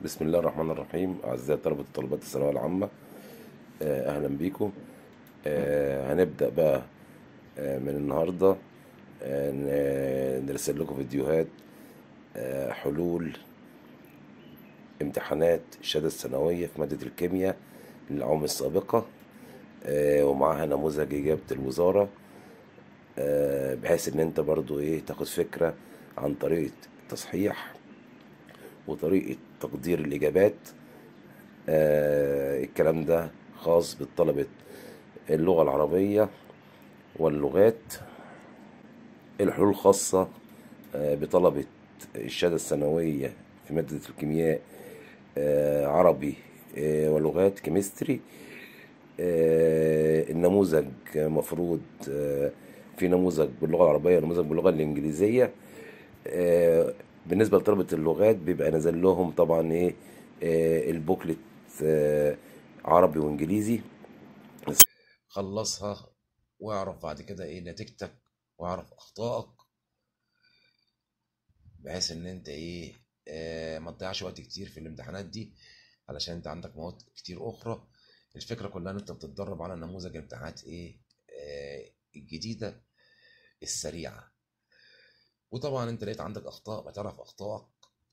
بسم الله الرحمن الرحيم أعزائي طلبة وطالبات الثانوية العامة آه، أهلا بيكم آه، هنبدأ بقى آه، من النهاردة آه، ن- نرسل لكم فيديوهات آه، حلول امتحانات الشهادة الثانوية في مادة الكيمياء للأعوام السابقة آه، ومعاها نموذج إجابة الوزارة آه، بحيث إن أنت برضو إيه تاخد فكرة عن طريقة التصحيح وطريقة تقدير الإجابات آه الكلام ده خاص بالطلبة اللغة العربية واللغات الحلول خاصة آه بطلبة الشهادة الثانوية في مادة الكيمياء آه عربي آه ولغات كيمستري آه النموذج مفروض آه في نموذج باللغة العربية ونموذج باللغة الإنجليزية آه، بالنسبة لطلبة اللغات بيبقى نازل لهم طبعا ايه آه، البوكلت آه، عربي وانجليزي خلصها واعرف بعد كده ايه نتيجتك واعرف اخطائك بحيث ان انت ايه آه ما تضيعش وقت كتير في الامتحانات دي علشان انت عندك مواد كتير اخرى الفكره كلها ان انت بتتدرب على نموذج الامتحانات ايه آه الجديده السريعه وطبعا انت لقيت عندك اخطاء بتعرف اخطائك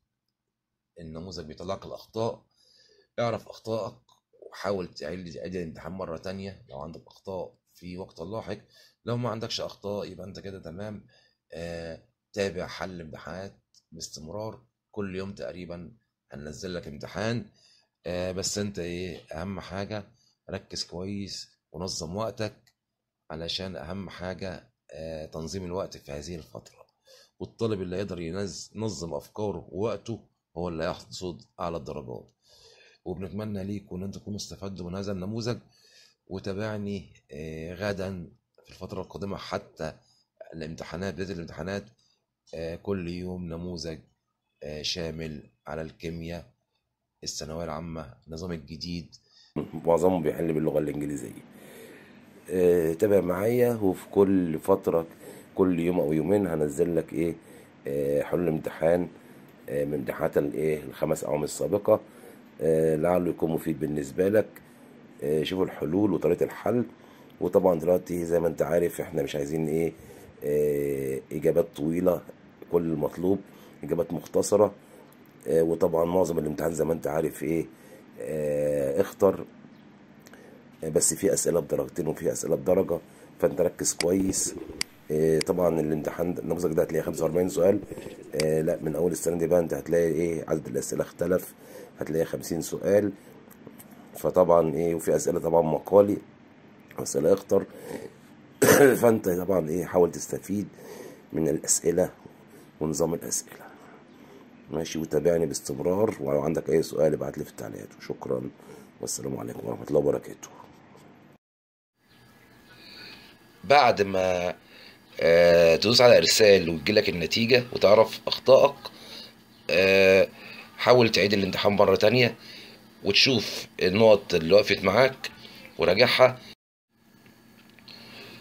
النموذج بيطلع لك الاخطاء اعرف اخطائك وحاول تعيد تعيد الامتحان مره تانية لو عندك اخطاء في وقت لاحق لو ما عندكش اخطاء يبقى انت كده تمام آه تابع حل الامتحانات باستمرار كل يوم تقريبا هننزل لك امتحان آه بس انت ايه اهم حاجه ركز كويس ونظم وقتك علشان اهم حاجه آه تنظيم الوقت في هذه الفتره والطالب اللي يقدر ينظ- ينظم افكاره ووقته هو اللي هيحصد اعلى الدرجات وبنتمنى ليكم ان انتم تكونوا استفدتوا من هذا النموذج وتابعني آه، غدا في الفترة القادمة حتى الامتحانات بداية الامتحانات آه، كل يوم نموذج آه، شامل على الكيمياء الثانوية العامة النظام الجديد معظمهم بيحل باللغة الإنجليزية آه، تابع معايا وفي كل فترة كل يوم أو يومين هنزل لك إيه آه، حلول امتحان آه، من امتحانات الإيه الخمس أعوام السابقة آه، لعله يكون مفيد بالنسبة لك آه، شوفوا الحلول وطريقة الحل وطبعا دلوقتي زي ما انت عارف احنا مش عايزين ايه آه، اجابات طويلة كل المطلوب اجابات مختصرة آه، وطبعا معظم الامتحان زي ما انت عارف ايه آه، اختر آه، بس في اسئلة بدرجتين وفي اسئلة بدرجة فانت ركز كويس آه، طبعا الامتحان ده- النموذج ده هتلاقيه 45 سؤال آه، لا من اول السنة دي بقى انت هتلاقي ايه عدد الاسئلة اختلف هتلاقي 50 سؤال فطبعا ايه وفي اسئلة طبعا مقالي واسئلة اختر فانت طبعا ايه حاول تستفيد من الاسئله ونظام الاسئله ماشي وتابعني باستمرار ولو عندك اي سؤال ابعت لي في التعليقات وشكرا والسلام عليكم ورحمه الله وبركاته بعد ما آه، تدوس على ارسال وتجيلك النتيجة وتعرف اخطائك آه، حاول تعيد الامتحان مرة تانية وتشوف النقط اللي وقفت معاك وراجعها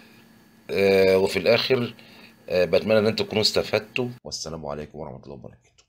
آه، وفي الاخر آه، بتمنى ان انتم تكونوا استفدتوا والسلام عليكم ورحمة الله وبركاته